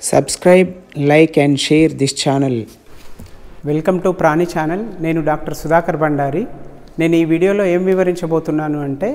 Subscribe, like, and share this channel. Welcome to Prani channel నేను doctor Sudhakar Bandari నేను ఈ వీడియోలో ఏం వివరించబోతున్నాను అంటే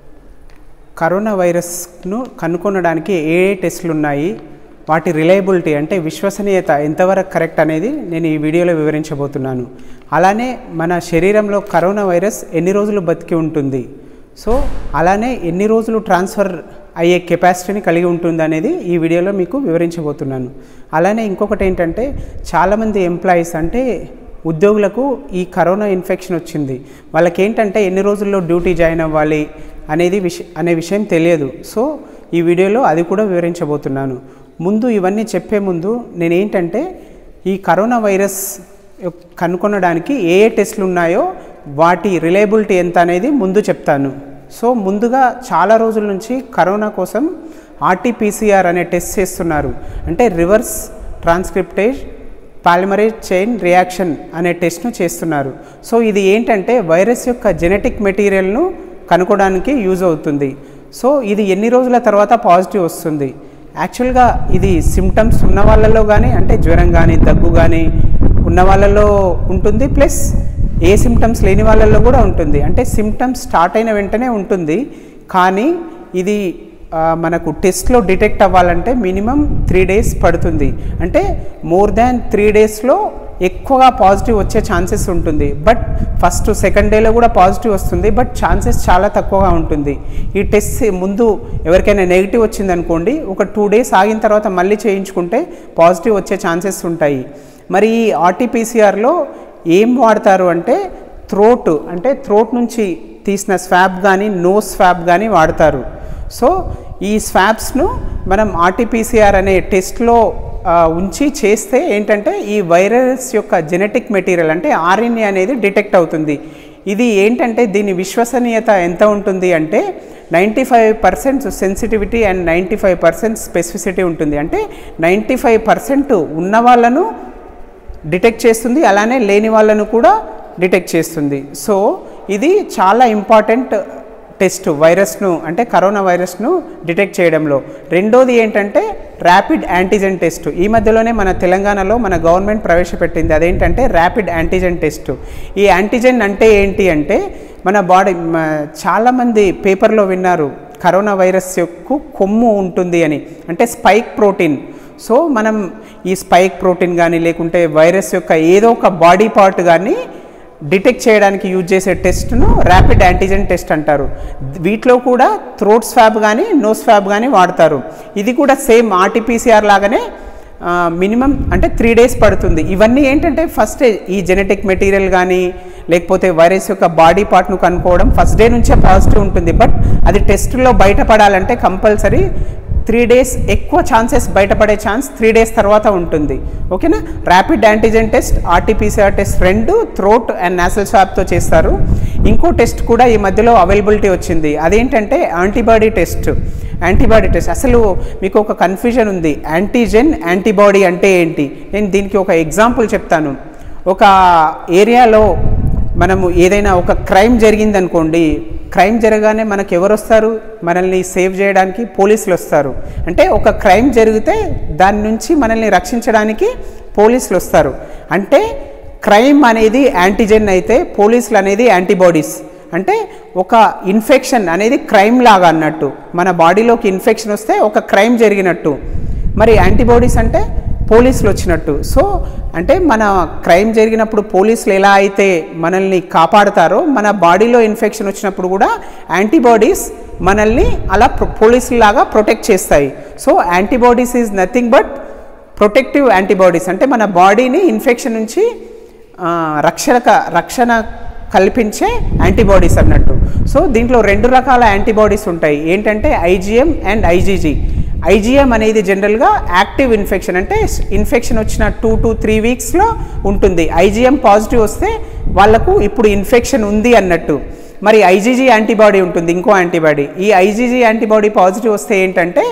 కరోనా వైరస్ను కనుక్కొనడానికి ఏ ఏ టెస్టులు ఉన్నాయి వాటి రిలయబిలిటీ అంటే విశ్వసనీయత ఎంతవరకు కరెక్ట్ అనేది నేను ఈ వీడియోలో వివరించబోతున్నాను అలానే మన శరీరంలో కరోనా వైరస్ ఎన్ని రోజులు బతికి ఉంటుంది సో అలానే ఎన్ని రోజులు ట్రాన్స్ఫర్ అయ్యే కెపాసిటీని కలిగి ఉంటుంది అనేది ఈ వీడియోలో మీకు వివరించబోతున్నాను అలానే ఇంకొకటి ఏంటంటే చాలామంది ఎంప్లాయీస్ అంటే ఉద్యోగులకు ఈ కరోనా ఇన్ఫెక్షన్ వచ్చింది వాళ్ళకి ఏంటంటే ఎన్ని రోజుల్లో డ్యూటీ జాయిన్ అవ్వాలి అనేది విష అనే విషయం తెలియదు సో ఈ వీడియోలో అది కూడా వివరించబోతున్నాను ముందు ఇవన్నీ చెప్పే ముందు నేనేంటంటే ఈ కరోనా వైరస్ యొక్- కనుగొనడానికి ఏ ఏ టెస్టులు ఉన్నాయో వాటి రిలయబిలిటీ ఎంత అనేది ముందు చెప్తాను సో ముందుగా చాలా రోజుల నుంచి కరోనా కోసం ఆర్టీపీసీఆర్ అనే టెస్ట్ చేస్తున్నారు అంటే reverse transcriptase polymerase chain reaction అనే టెస్ట్ను చేస్తున్నారు సో ఇది ఏంటంటే వైరస్ యొక్క జెనెటిక్ మెటీరియల్ను కనుక్కోవడానికి యూజ్ అవుతుంది సో ఇది ఎన్ని రోజుల తర్వాత పాజిటివ్ వస్తుంది యాక్చువల్గా ఇది సిమ్టమ్స్ ఉన్న వాళ్ళలో కానీ అంటే జ్వరం కానీ దగ్గు కానీ ఉన్న వాళ్ళలో ఉంటుంది ప్లస్ ఏ సిమ్టమ్స్ లేని వాళ్ళల్లో కూడా ఉంటుంది అంటే సిమ్టమ్స్ స్టార్ట్ అయిన వెంటనే ఉంటుంది కానీ ఇది ఆ, మనకు టెస్ట్లో డిటెక్ట్ అవ్వాలంటే మినిమం త్రీ డేస్ పడుతుంది అంటే మోర్ దాన్ త్రీ డేస్లో ఎక్కువగా పాజిటివ్ వచ్చే ఛాన్సెస్ ఉంటుంది బట్ ఫస్ట్ సెకండ్ డేలో కూడా పాజిటివ్ వస్తుంది బట్ ఛాన్సెస్ చాలా తక్కువగా ఉంటుంది ఈ టెస్ట్ ముందు ఎవరికైనా నెగిటివ్ వచ్చిందనుకోండి ఒక టూ డేస్ ఆగిన తర్వాత మళ్ళీ చేయించుకుంటే పాజిటివ్ వచ్చే ఛాన్సెస్ ఉంటాయి మరి ఈ ఆర్టీపీసీఆర్లో ఏం వాడతారు అంటే థ్రోట్ అంటే థ్రోట్ నుంచి తీసిన స్వాబ్ కానీ నో స్వాబ్ కానీ వాడతారు సో ఈ స్వాబ్స్ను మనం ఆర్టీపీసీఆర్ అనే టెస్ట్లో ఆ, ఉంచి చేస్తే ఏంటంటే ఈ వైరస్ యొక్క జెనెటిక్ మెటీరియల్ అంటే ఆర్ఎన్ఏ అనేది డిటెక్ట్ అవుతుంది ఇది ఏంటంటే దీని విశ్వసనీయత ఎంత ఉంటుంది అంటే ninety five percent sensitivity and ninety five percent specificity ఉంటుంది అంటే నైంటీ ఫైవ్ పర్సెంట్ ఉన్న వాళ్ళను డిటెక్ట్ చేస్తుంది అలానే లేని వాళ్ళను కూడా డిటెక్ట్ చేస్తుంది సో ఇది చాలా ఇంపార్టెంట్ టెస్ట్ వైరస్ను అంటే కరోనా వైరస్ను డిటెక్ట్ చేయడంలో రెండోది ఏంటంటే ర్యాపిడ్ యాంటీజెన్ టెస్ట్ ఈ మధ్యలోనే మన తెలంగాణలో మన గవర్నమెంట్ ప్రవేశపెట్టింది అదేంటంటే ర్యాపిడ్ యాంటీజెన్ టెస్ట్ ఈ యాంటీజెన్ అంటే ఏంటి అంటే మన బాడీ మ- చాలామంది పేపర్లో విన్నారు కరోనా వైరస్ యొక్క కొమ్ము ఉంటుంది అని అంటే స్పైక్ ప్రోటీన్ సో మనం ఈ స్పైక్ ప్రోటీన్ కానీ లేకుంటే వైరస్ యొక్క ఏదో ఒక బాడీ పార్ట్ కానీ డిటెక్ట్ చేయడానికి యూజ్ చేసే టెస్ట్ను ర్యాపిడ్ యాంటీజెన్ టెస్ట్ అంటారు వీటిలో కూడా థ్రోట్ స్వాబ్ కానీ నో స్వాబ్ కానీ వాడతారు ఇది కూడా సేమ్ ఆర్టీపీసీఆర్ లాగానే మినిమం అంటే త్రీ డేస్ పడుతుంది ఇవన్నీ ఏంటంటే ఫస్ట్ ఈ జెనెటిక్ మెటీరియల్ కానీ లేకపోతే వైరస్ యొక్క బాడీ పార్ట్ను కనుక్కోవడం ఫస్ట్ డే నుంచే పాజిటివ్ ఉంటుంది బట్ అది టెస్ట్లో బయటపడాలంటే కంపల్సరీ త్రీ డేస్ ఎక్కువ ఛాన్సెస్ బయటపడే ఛాన్స్ త్రీ డేస్ తర్వాత ఉంటుంది ఓకేనా rapid antigen test RTPCR test రెండు థ్రోట్ అండ్ నాసల్ స్వాబ్తో చేస్తారు ఇంకో టెస్ట్ కూడా ఈ మధ్యలో అవైలబిలిటీ వచ్చింది అదేంటంటే యాంటీబాడీ టెస్ట్ యాంటీబాడీ టెస్ట్ అసలు మీకు ఒక కన్ఫ్యూజన్ ఉంది యాంటీజెన్ యాంటీబాడీ అంటే ఏంటి నేను దీనికి ఒక ఎగ్జాంపుల్ చెప్తాను ఒక ఏరియాలో మనము ఏదైనా ఒక క్రైమ్ జరిగిందనుకోండి క్రైమ్ జరగానే మనకు ఎవరు వస్తారు మనల్ని సేవ్ చేయడానికి పోలీసులు వస్తారు అంటే ఒక క్రైమ్ జరిగితే దాని నుంచి మనల్ని రక్షించడానికి పోలీసులు వస్తారు అంటే క్రైమ్ అనేది యాంటీజెన్ అయితే పోలీసులు అనేది యాంటీబాడీస్ అంటే ఒక ఇన్ఫెక్షన్ అనేది క్రైమ్ లాగా అన్నట్టు మన బాడీలోకి ఇన్ఫెక్షన్ వస్తే ఒక క్రైమ్ జరిగినట్టు మరి యాంటీబాడీస్ అంటే పోలీసులు వచ్చినట్టు సో అంటే మన క్రైమ్ జరిగినప్పుడు పోలీసులు ఎలా అయితే మనల్ని కాపాడుతారో మన బాడీలో ఇన్ఫెక్షన్ వచ్చినప్పుడు కూడా యాంటీబాడీస్ మనల్ని అలా పోలీసులాగా ప్రొటెక్ట్ చేస్తాయి so antibodies is nothing but protective antibodies అంటే మన బాడీని ఇన్ఫెక్షన్ నుంచి ఆ, రక్షక రక్షణ కల్పించే యాంటీబాడీస్ అన్నట్టు సో దీంట్లో రెండు రకాల యాంటీబాడీస్ ఉంటాయి ఏంటంటే ఐజీఎం అండ్ ఐజీజీ ఐజీఎం అనేది జనరల్గా యాక్టివ్ ఇన్ఫెక్షన్ అంటే ఇన్ఫెక్షన్ వచ్చిన టూ టు త్రీ వీక్స్లో ఉంటుంది ఐజీఎం పాజిటివ్ వస్తే వాళ్ళకు ఇప్పుడు ఇన్ఫెక్షన్ ఉంది అన్నట్టు మరి ఐజీజీ యాంటీబాడీ ఉంటుంది ఇంకో యాంటీబాడీ ఈ ఐజీజీ యాంటీబాడీ పాజిటివ్ వస్తే ఏంటంటే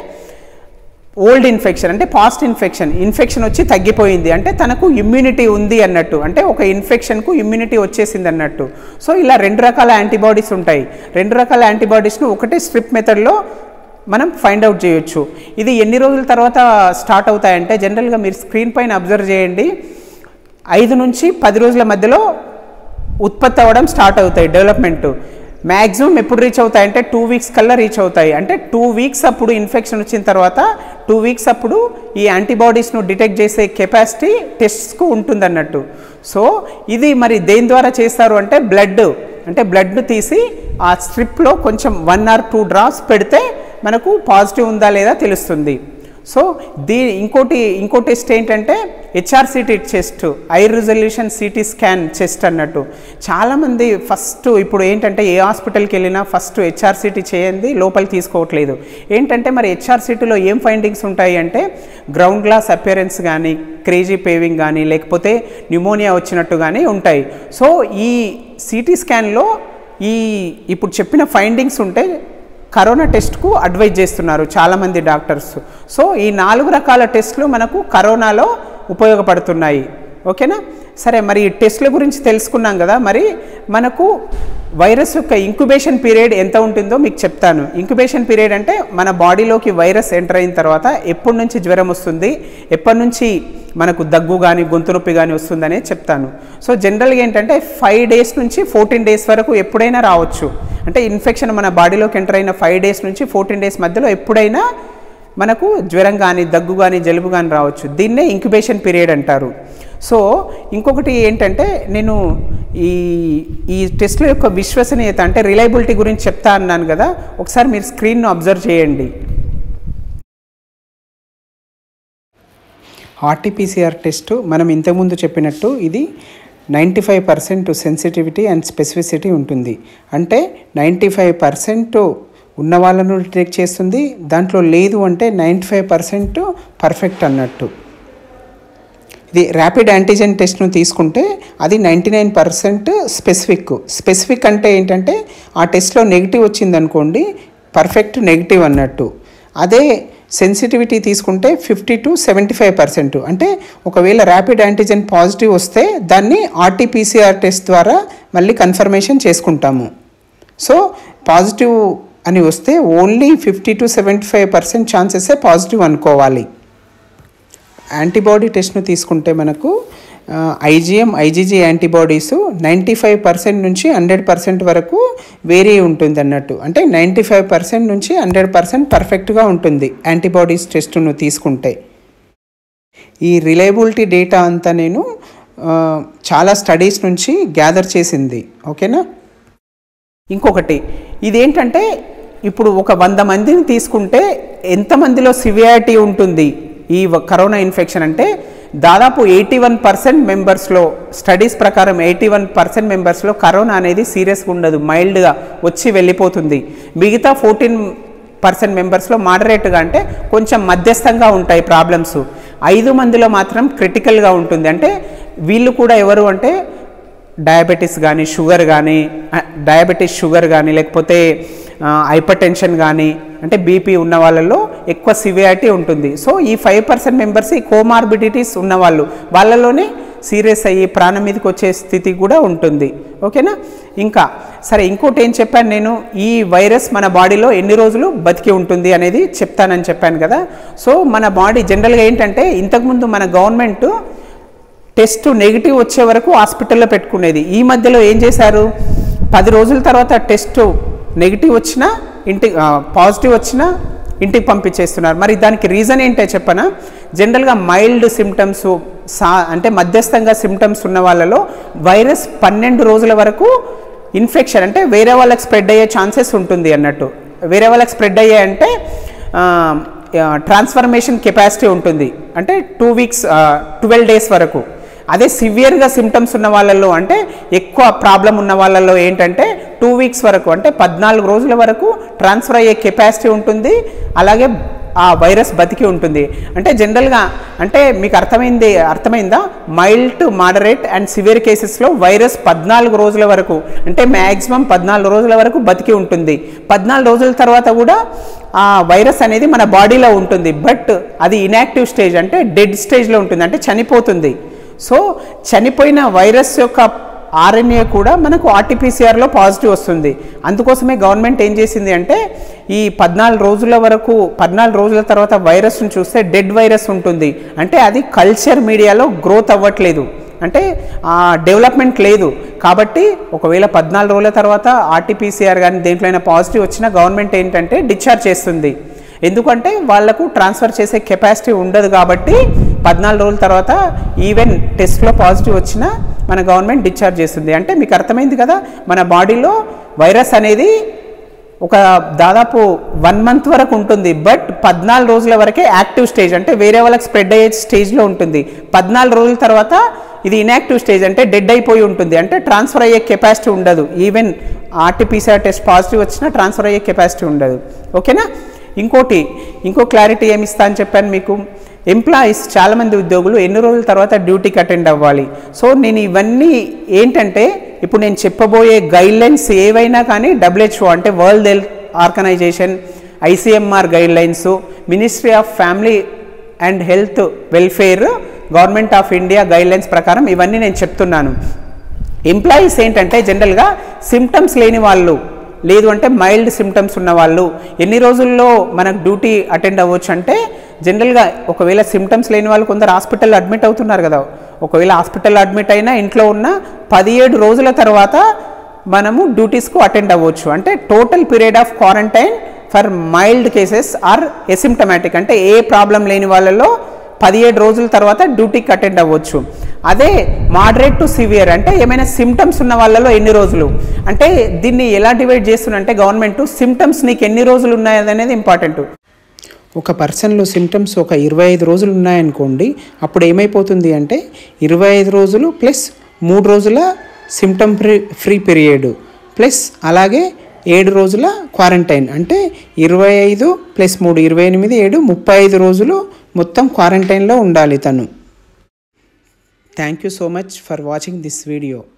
ఓల్డ్ ఇన్ఫెక్షన్ అంటే పాస్ట్ ఇన్ఫెక్షన్ ఇన్ఫెక్షన్ వచ్చి తగ్గిపోయింది అంటే తనకు ఇమ్యూనిటీ ఉంది అన్నట్టు అంటే ఒక ఇన్ఫెక్షన్కు ఇమ్యూనిటీ వచ్చేసింది అన్నట్టు సో ఇలా రెండు రకాల యాంటీబాడీస్ ఉంటాయి రెండు రకాల యాంటీబాడీస్ను ఒకటే స్ట్రిప్ మెథడ్లో మనం ఫైండ్ అవుట్ చేయొచ్చు ఇది ఎన్ని రోజుల తర్వాత స్టార్ట్ అవుతాయంటే జనరల్గా మీరు స్క్రీన్ పైన అబ్జర్వ్ చేయండి ఐదు నుంచి పది రోజుల మధ్యలో ఉత్పత్తి అవ్వడం స్టార్ట్ అవుతాయి డెవలప్మెంట్ మ్యాక్సిమం ఎప్పుడు రీచ్ అవుతాయి అంటే టూ వీక్స్ కల్లా రీచ్ అవుతాయి అంటే టూ వీక్స్ అప్పుడు ఇన్ఫెక్షన్ వచ్చిన తర్వాత టూ వీక్స్ అప్పుడు ఈ యాంటీబాడీస్ను డిటెక్ట్ చేసే కెపాసిటీ టెస్ట్స్కు ఉంటుంది అన్నట్టు సో ఇది మరి దేని ద్వారా చేస్తారు అంటే బ్లడ్ అంటే బ్లడ్ను తీసి ఆ స్ట్రిప్లో కొంచెం వన్ ఆర్ టూ డ్రాప్స్ పెడితే మనకు పాజిటివ్ ఉందా లేదా తెలుస్తుంది సో దీ ఇంకోటి ఇంకో టెస్ట్ ఏంటంటే HRCT chest high resolution CT scan chest అన్నట్టు చాలామంది ఫస్ట్ ఇప్పుడు ఏంటంటే ఏ హాస్పిటల్కి వెళ్ళినా ఫస్ట్ హెచ్ఆర్సిటీ చేయండి లోపలికి తీసుకోవట్లేదు ఏంటంటే మరి హెచ్ఆర్సిటీలో ఏం ఫైండింగ్స్ ఉంటాయి అంటే గ్రౌండ్ గ్లాస్ అపియరెన్స్ కానీ క్రేజీ పేవింగ్ కానీ లేకపోతే న్యూమోనియా వచ్చినట్టు కానీ ఉంటాయి సో ఈ సిటీ స్కాన్లో ఈ ఇప్పుడు చెప్పిన ఫైండింగ్స్ ఉంటే కరోనా టెస్ట్కు అడ్వైజ్ చేస్తున్నారు చాలామంది డాక్టర్స్ సో ఈ నాలుగు రకాల టెస్ట్లు మనకు కరోనాలో ఉపయోగపడుతున్నాయి ఓకేనా సరే మరి ఈ టెస్ట్ల గురించి తెలుసుకున్నాం కదా మరి మనకు వైరస్ యొక్క ఇంక్యుబేషన్ పీరియడ్ ఎంత ఉంటుందో మీకు చెప్తాను ఇంక్యుబేషన్ పీరియడ్ అంటే మన బాడీలోకి వైరస్ ఎంటర్ అయిన తర్వాత ఎప్పటి నుంచి జ్వరం వస్తుంది ఎప్పటి నుంచి మనకు దగ్గు కానీ గొంతు నొప్పి కానీ వస్తుందనే చెప్తాను సో జనరల్గా ఏంటంటే ఫైవ్ డేస్ నుంచి ఫోర్టీన్ డేస్ వరకు ఎప్పుడైనా రావచ్చు అంటే ఇన్ఫెక్షన్ మన బాడీలోకి ఎంటర్ అయిన ఫైవ్ డేస్ నుంచి ఫోర్టీన్ డేస్ మధ్యలో ఎప్పుడైనా మనకు జ్వరం కానీ దగ్గు కానీ జలుబు కానీ రావచ్చు దీన్నే ఇంక్యుబేషన్ పీరియడ్ అంటారు సో ఇంకొకటి ఏంటంటే నేను ఈ ఈ టెస్ట్ల యొక్క విశ్వసనీయత అంటే రిలయబిలిటీ గురించి చెప్తా అన్నాను కదా ఒకసారి మీరు స్క్రీన్ను అబ్జర్వ్ చేయండి ఆర్టీపీసీఆర్ టెస్ట్ మనం ఇంతకుముందు చెప్పినట్టు ఇది ninety five percent sensitivity and specificity ఉంటుంది అంటే నైంటీ ఫైవ్ పర్సెంట్ ఉన్న వాళ్ళను డిటెక్ట్ చేస్తుంది దాంట్లో లేదు అంటే నైంటీ ఫైవ్ పర్సెంట్ పర్ఫెక్ట్ అన్నట్టు ఇది ర్యాపిడ్ యాంటీజెన్ టెస్ట్ను తీసుకుంటే అది ninety nine percent specific specific అంటే ఏంటంటే ఆ టెస్ట్లో నెగిటివ్ వచ్చిందనుకోండి పర్ఫెక్ట్ నెగిటివ్ అన్నట్టు అదే సెన్సిటివిటీ తీసుకుంటే fifty to seventy five percent అంటే ఒకవేళ ర్యాపిడ్ యాంటీజెన్ పాజిటివ్ వస్తే దాన్ని ఆర్టీపీసీఆర్ టెస్ట్ ద్వారా మళ్ళీ కన్ఫర్మేషన్ చేసుకుంటాము సో పాజిటివ్ అని వస్తే only fifty to seventy five percent ఛాన్సెసే పాజిటివ్ అనుకోవాలి యాంటీబాడీ టెస్ట్ను తీసుకుంటే మనకు IgM IgG antibodies ninety five percent నుంచి హండ్రెడ్ పర్సెంట్ వరకు వేరీ ఉంటుంది అన్నట్టు అంటే నైంటీ ఫైవ్ పర్సెంట్ నుంచి హండ్రెడ్ పర్సెంట్ పర్ఫెక్ట్గా ఉంటుంది యాంటీబాడీస్ టెస్ట్ను తీసుకుంటే ఈ రిలయబిలిటీ డేటా అంతా నేను ఆ, చాలా స్టడీస్ నుంచి గ్యాదర్ చేసింది ఓకేనా ఇంకొకటి ఇదేంటంటే ఇప్పుడు ఒక వంద మందిని తీసుకుంటే ఎంతమందిలో సివియారిటీ ఉంటుంది ఈ వ- కరోనా ఇన్ఫెక్షన్ అంటే దాదాపు ఎయిటీ వన్ పర్సెంట్ మెంబర్స్లో స్టడీస్ ప్రకారం ఎయిటీ వన్ పర్సెంట్ మెంబర్స్లో కరోనా అనేది సీరియస్గా ఉండదు మైల్డ్గా వచ్చి వెళ్ళిపోతుంది మిగతా ఫోర్టీన్ పర్సెంట్ మెంబర్స్లో మోడరేట్గా అంటే కొంచెం మధ్యస్థంగా ఉంటాయి ప్రాబ్లమ్స్ ఐదు మందిలో మాత్రం క్రిటికల్గా ఉంటుంది అంటే వీళ్ళు కూడా ఎవరు అంటే డయాబెటీస్ కానీ షుగర్ కానీ డయాబెటీస్ షుగర్ కానీ లేకపోతే హైపర్ టెన్షన్ కానీ అంటే బీపీ ఉన్న వాళ్ళలో ఎక్కువ సివియారిటీ ఉంటుంది సో ఈ ఫైవ్ పర్సెంట్ మెంబర్స్ ఈ కోమార్బిడిటీస్ ఉన్నవాళ్ళు వాళ్ళలోనే సీరియస్ అయ్యి ప్రాణం మీదకి వచ్చే స్థితి కూడా ఉంటుంది ఓకేనా ఇంకా సరే ఇంకోటి ఏం చెప్పాను నేను ఈ వైరస్ మన బాడీలో ఎన్ని రోజులు బతికి ఉంటుంది అనేది చెప్తానని చెప్పాను కదా సో మన బాడీ జనరల్గా ఏంటంటే ఇంతకుముందు మన గవర్నమెంట్ టెస్ట్ నెగిటివ్ వచ్చే వరకు హాస్పిటల్లో పెట్టుకునేది ఈ మధ్యలో ఏం చేశారు పది రోజుల తర్వాత టెస్ట్ నెగిటివ్ వచ్చినా ఇంటి పాజిటివ్ వచ్చినా ఇంటికి పంపించేస్తున్నారు మరి దానికి రీజన్ ఏంటో చెప్పనా జనరల్గా మైల్డ్ సిమ్టమ్స్ సా అంటే మధ్యస్థంగా సిమ్టమ్స్ ఉన్న వాళ్ళలో వైరస్ పన్నెండు రోజుల వరకు ఇన్ఫెక్షన్ అంటే వేరే వాళ్ళకి స్ప్రెడ్ అయ్యే ఛాన్సెస్ ఉంటుంది అన్నట్టు వేరే వాళ్ళకి స్ప్రెడ్ అయ్యాయంటే ట్రాన్స్ఫర్మేషన్ కెపాసిటీ ఉంటుంది అంటే టూ వీక్స్ ట్వెల్వ్ డేస్ వరకు అదే సివియర్గా సిమ్టమ్స్ ఉన్న వాళ్ళల్లో అంటే ఎక్కువ ప్రాబ్లం ఉన్న వాళ్ళల్లో ఏంటంటే టూ వీక్స్ వరకు అంటే పద్నాలుగు రోజుల వరకు ట్రాన్స్ఫర్ అయ్యే కెపాసిటీ ఉంటుంది అలాగే ఆ వైరస్ బతికి ఉంటుంది అంటే జనరల్గా అంటే మీకు అర్థమైంది అర్థమైందా mild to moderate and severe కేసెస్లో వైరస్ పద్నాలుగు రోజుల వరకు అంటే మ్యాక్సిమం పద్నాలుగు రోజుల వరకు బతికి ఉంటుంది పద్నాలుగు రోజుల తర్వాత కూడా ఆ వైరస్ అనేది మన బాడీలో ఉంటుంది బట్ అది ఇనాక్టివ్ స్టేజ్ అంటే డెడ్ స్టేజ్లో ఉంటుంది అంటే చనిపోతుంది సో చనిపోయిన వైరస్ యొక్క ఆర్ఎన్ఏ కూడా మనకు ఆర్టీపీసీఆర్లో పాజిటివ్ వస్తుంది అందుకోసమే గవర్నమెంట్ ఏం చేసింది అంటే ఈ పద్నాలుగు రోజుల వరకు పద్నాలుగు రోజుల తర్వాత వైరస్ను చూస్తే డెడ్ వైరస్ ఉంటుంది అంటే అది కల్చర్ మీడియాలో గ్రోత్ అవ్వట్లేదు అంటే డెవలప్మెంట్ లేదు కాబట్టి ఒకవేళ పద్నాలుగు రోజుల తర్వాత ఆర్టీపీసీఆర్ కానీ దేంట్లోనైనా పాజిటివ్ వచ్చినా గవర్నమెంట్ ఏంటంటే డిశ్చార్జ్ చేస్తుంది ఎందుకంటే వాళ్లకు ట్రాన్స్ఫర్ చేసే కెపాసిటీ ఉండదు కాబట్టి పద్నాలుగు రోజుల తర్వాత ఈవెన్ టెస్ట్లో పాజిటివ్ వచ్చినా మన గవర్నమెంట్ డిశ్చార్జ్ చేస్తుంది అంటే మీకు అర్థమైంది కదా మన బాడీలో వైరస్ అనేది ఒక దాదాపు వన్ మంత్ వరకు ఉంటుంది బట్ పద్నాలుగు రోజుల వరకే యాక్టివ్ స్టేజ్ అంటే వేరే వాళ్ళకి స్ప్రెడ్ అయ్యే స్టేజ్లో ఉంటుంది పద్నాలుగు రోజుల తర్వాత ఇది ఇన్యాక్టివ్ స్టేజ్ అంటే డెడ్ అయిపోయి ఉంటుంది అంటే ట్రాన్స్ఫర్ అయ్యే కెపాసిటీ ఉండదు ఈవెన్ ఆర్టీపీసీఆర్ టెస్ట్ పాజిటివ్ వచ్చినా ట్రాన్స్ఫర్ అయ్యే కెపాసిటీ ఉండదు ఓకేనా ఇంకోటి ఇంకో క్లారిటీ ఏమి ఇస్తా అని చెప్పాను మీకు ఎంప్లాయీస్ చాలామంది ఉద్యోగులు ఎన్ని రోజుల తర్వాత డ్యూటీకి అటెండ్ అవ్వాలి సో నేను ఇవన్నీ ఏంటంటే ఇప్పుడు నేను చెప్పబోయే గైడ్లైన్స్ ఏవైనా కానీ డబ్ల్యూహెచ్ఓ అంటే world health organization ICMR guidelines ministry of family and health welfare government of India guidelines ప్రకారం ఇవన్నీ నేను చెప్తున్నాను ఎంప్లాయీస్ ఏంటంటే జనరల్గా సిమ్టమ్స్ లేని వాళ్ళు లేదు అంటే మైల్డ్ సిమ్టమ్స్ ఉన్న వాళ్ళు ఎన్ని రోజుల్లో మనకు డ్యూటీ అటెండ్ అవ్వచ్చు అంటే జనరల్గా ఒకవేళ సిమ్టమ్స్ లేని వాళ్ళు కొందరు హాస్పిటల్లో అడ్మిట్ అవుతున్నారు కదా ఒకవేళ హాస్పిటల్లో అడ్మిట్ అయినా ఇంట్లో ఉన్న పదిహేడు రోజుల తర్వాత మనము డ్యూటీస్కు అటెండ్ అవ్వచ్చు అంటే total period of quarantine for mild cases or asymptomatic అంటే ఏ ప్రాబ్లం లేని వాళ్ళలో పదిహేడు రోజుల తర్వాత డ్యూటీకి అటెండ్ అవ్వచ్చు అదే మోడరేట్ టు సివియర్ అంటే ఏమైనా సిమ్టమ్స్ ఉన్న వాళ్ళలో ఎన్ని రోజులు అంటే దీన్ని ఎలా డివైడ్ చేస్తున్నంటే గవర్నమెంట్ సిమ్టమ్స్ నీకు ఎన్ని రోజులు ఉన్నాయి అనేది ఇంపార్టెంట్ ఒక పర్సన్లో సిమ్టమ్స్ ఒక ఇరవై ఐదు రోజులు ఉన్నాయనుకోండి అప్పుడు ఏమైపోతుంది అంటే ఇరవై ఐదు రోజులు ప్లస్ మూడు రోజుల symptom free free period plus అలాగే ఏడు రోజుల క్వారంటైన్ అంటే ఇరవై ఐదు ప్లస్ మూడు ఇరవై ఎనిమిది ఏడు ముప్పై ఐదు రోజులు మొత్తం క్వారంటైన్లో ఉండాలి తను thank you so much for watching this video